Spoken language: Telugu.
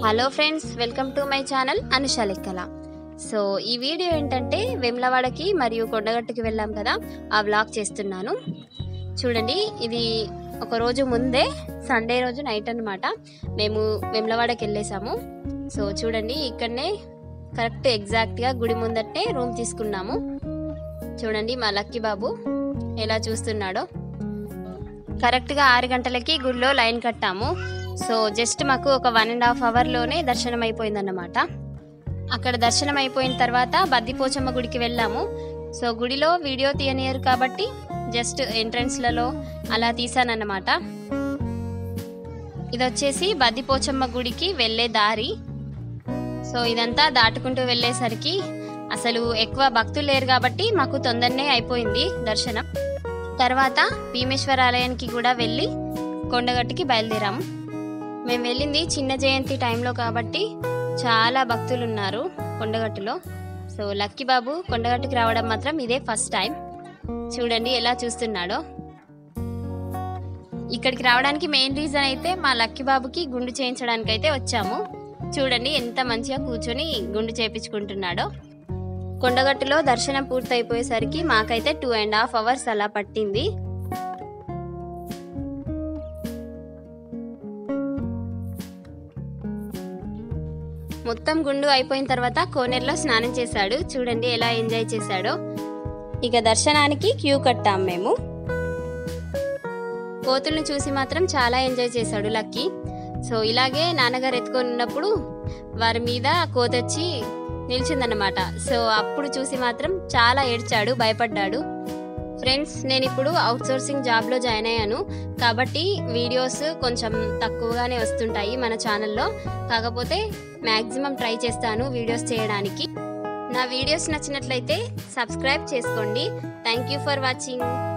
hello friends welcome to my channel Anusha లెక్కల సో ఈ వీడియో ఏంటంటే వెమ్లవాడకి మరియు కొండగట్టుకి వెళ్ళాం కదా ఆ వ్లాగ్ చేస్తున్నాను చూడండి ఇది ఒక రోజు ముందే సండే రోజు నైట్ అన్నమాట మేము వెమ్లవాడకి వెళ్ళేసాము సో చూడండి ఇక్కడనే కరెక్ట్ ఎగ్జాక్ట్గా గుడి ముందటే రూమ్ తీసుకున్నాము చూడండి మా లక్కీ బాబు ఎలా చూస్తున్నాడో కరెక్ట్గా ఆరు గంటలకి గుడిలో లైన్ కట్టాము సో జస్ట్ మాకు ఒక వన్ అండ్ హాఫ్ అవర్లోనే దర్శనం అయిపోయిందన్నమాట అక్కడ దర్శనం అయిపోయిన తర్వాత బద్దిపోచమ్మ గుడికి వెళ్ళాము సో గుడిలో వీడియో తీయనియరు కాబట్టి జస్ట్ ఎంట్రన్స్లలో అలా తీసానన్నమాట ఇది వచ్చేసి బద్దిపోచమ్మ గుడికి వెళ్ళే దారి సో ఇదంతా దాటుకుంటూ వెళ్ళేసరికి అసలు ఎక్కువ భక్తులు లేరు కాబట్టి మాకు తొందరనే అయిపోయింది దర్శనం తర్వాత భీమేశ్వర ఆలయానికి కూడా వెళ్ళి కొండగట్టుకి బయలుదేరాము మేము వెళ్ళింది చిన్న జయంతి టైంలో కాబట్టి చాలా భక్తులు ఉన్నారు కొండగట్టులో సో లక్కీ బాబు కొండగట్టుకి రావడం మాత్రం ఇదే ఫస్ట్ టైం చూడండి ఎలా చూస్తున్నాడో ఇక్కడికి రావడానికి మెయిన్ రీజన్ అయితే మా లక్కీ బాబుకి గుండు చేయించడానికి అయితే వచ్చాము చూడండి ఎంత మంచిగా కూర్చొని గుండు చేపించుకుంటున్నాడో కొండగట్టులో దర్శనం పూర్తయిపోయేసరికి మాకైతే టూ అండ్ హాఫ్ అవర్స్ అలా పట్టింది మొత్తం గుండు అయిపోయిన తర్వాత కోనేరులో స్నానం చేశాడు చూడండి ఎలా ఎంజాయ్ చేశాడో ఇక దర్శనానికి క్యూ కట్టాం మేము కోతుల్ని చూసి మాత్రం చాలా ఎంజాయ్ చేశాడు లక్కీ సో ఇలాగే నాన్నగారు ఎత్తుకొని ఉన్నప్పుడు వారి మీద కోతొచ్చి నిలిచిందన్నమాట సో అప్పుడు చూసి మాత్రం చాలా ఏడ్చాడు భయపడ్డాడు ఫ్రెండ్స్ నేను ఇప్పుడు అవుట్ సోర్సింగ్ జాబ్లో జాయిన్ అయ్యాను కాబట్టి వీడియోస్ కొంచెం తక్కువగానే వస్తుంటాయి మన ఛానల్లో కాకపోతే మ్యాక్సిమం ట్రై చేస్తాను వీడియోస్ చేయడానికి నా వీడియోస్ నచ్చినట్లయితే సబ్స్క్రైబ్ చేసుకోండి థ్యాంక్ యూ ఫర్ వాచింగ్